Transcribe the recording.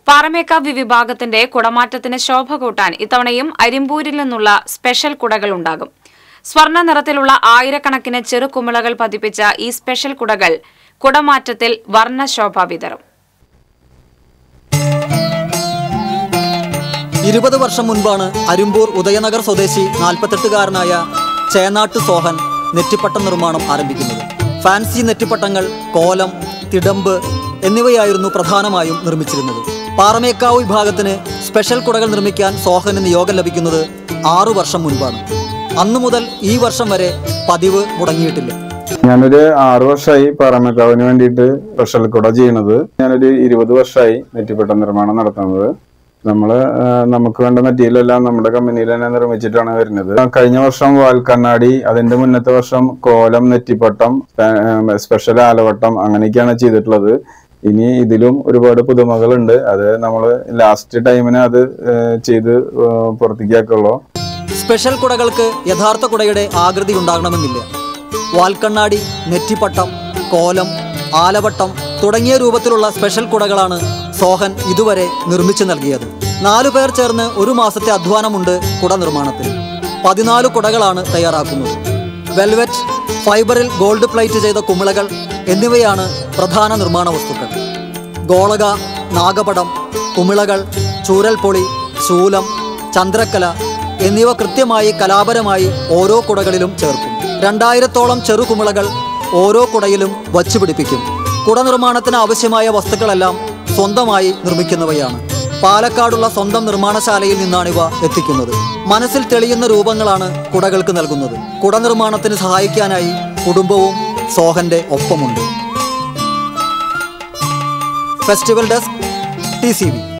പാറമേക്കാവ് വിഭാഗത്തിന്റെ കുടമാറ്റത്തിന് ശോഭ കൂട്ടാൻ ഇത്തവണയും അരിമ്പൂരിൽ നിന്നുള്ള സ്പെഷ്യൽ കുടകൾ ഉണ്ടാകും സ്വർണ്ണ നിറത്തിലുള്ള ആയിരക്കണക്കിന് ചെറുകുമിളകൾ പതിപ്പിച്ച ഈ സ്പെഷ്യൽ കുടകൾ കുടമാറ്റത്തിൽ വർണ്ണശോഭ വിതറും ഇരുപത് വർഷം മുൻപാണ് അരുമ്പൂർ ഉദയനഗർ സ്വദേശി നാൽപ്പത്തെട്ടുകാരനായ ചേനാട്ട് സോഹൻ നെറ്റിപ്പട്ടം നിർമ്മാണം ആരംഭിക്കുന്നത് ഫാൻസി നെറ്റിപ്പട്ടങ്ങൾ കോലം തിടമ്പ് എന്നിവയായിരുന്നു പ്രധാനമായും നിർമ്മിച്ചിരുന്നത് പാറമേക്കാവ് വിഭാഗത്തിന് സ്പെഷ്യൽ കുടകൾ നിർമ്മിക്കാൻ സോഹന് നിയോഗം ലഭിക്കുന്നത് ആറു വർഷം മുൻപാണ് അന്നു മുതൽ ഈ വർഷം വരെ പതിവ് മുടങ്ങിയിട്ടില്ല ഞാനൊരു ആറു വർഷമായി പാറമേക്കാവിന് വേണ്ടിയിട്ട് സ്പെഷ്യൽ കുട ചെയ്യണത് ഞാനൊരു ഇരുപത് വർഷമായി നെറ്റിപ്പട്ട നിർമ്മാണം നടത്തുന്നത് നമ്മള് ആ, നമുക്ക് വേണ്ട മെറ്റീരിയൽ എല്ലാം നമ്മുടെ കമ്പനിയിൽ തന്നെ നിർമ്മിച്ചിട്ടാണ് വരുന്നത് ആ, കഴിഞ്ഞ വർഷം വാൽ കണ്ണാടി അതിന്റെ മുന്നത്തെ വർഷം കോലം നെറ്റിപ്പട്ടം ആ, സ്പെഷ്യൽ ആലവട്ടം അങ്ങനെയൊക്കെയാണ് ചെയ്തിട്ടുള്ളത് ഇനി ഇതിലും ഒരുപാട് പുതുമകളുണ്ട് അത് നമ്മൾ ലാസ്റ്റ് ടൈമിന് അത് ആ, ചെയ്ത് ആ, പുറത്തേക്കാക്കുള്ളൂ സ്പെഷ്യൽ കുടകൾക്ക് യഥാർത്ഥ കുടയുടെ ആകൃതി ഉണ്ടാകണമെന്നില്ല വാൽക്കണ്ണാടി നെറ്റിപ്പട്ടം കോലം ആലവട്ടം തുടങ്ങിയ രൂപത്തിലുള്ള സ്പെഷ്യൽ കുടകളാണ് സോഹൻ ഇതുവരെ നിർമ്മിച്ചു നൽകിയത് നാലു പേർ ചേർന്ന് ഒരു മാസത്തെ അധ്വാനമുണ്ട് കുട നിർമ്മാണത്തിൽ പതിനാല് കുടകളാണ് തയ്യാറാക്കുന്നത് വെൽവെറ്റ് ഫൈബറിൽ ഗോൾഡ് പ്ലേറ്റ് ചെയ്ത കുമിളകൾ എന്നിവയാണ് പ്രധാന നിർമ്മാണ വസ്തുക്കൾ ഗോളക നാഗപടം കുമിളകൾ ചൂരൽപ്പൊളി ശൂലം ചന്ദ്രക്കല എന്നിവ കൃത്യമായി കലാപരമായി ഓരോ കുടകളിലും ചേർക്കും രണ്ടായിരത്തോളം ചെറുകുമിളകൾ ഓരോ കുടയിലും വച്ചു പിടിപ്പിക്കും കുട നിർമ്മാണത്തിന് ആവശ്യമായ വസ്തുക്കളെല്ലാം സ്വന്തമായി നിർമ്മിക്കുന്നവയാണ് പാലക്കാടുള്ള സ്വന്തം നിർമ്മാണശാലയിൽ നിന്നാണിവ എത്തിക്കുന്നത് മനസ്സിൽ തെളിയുന്ന രൂപങ്ങളാണ് കുടകൾക്ക് നൽകുന്നത് കുട നിർമ്മാണത്തിന് സഹായിക്കാനായി കുടുംബവും സോഹന്റെ ഒപ്പമുണ്ട് festival desk T C V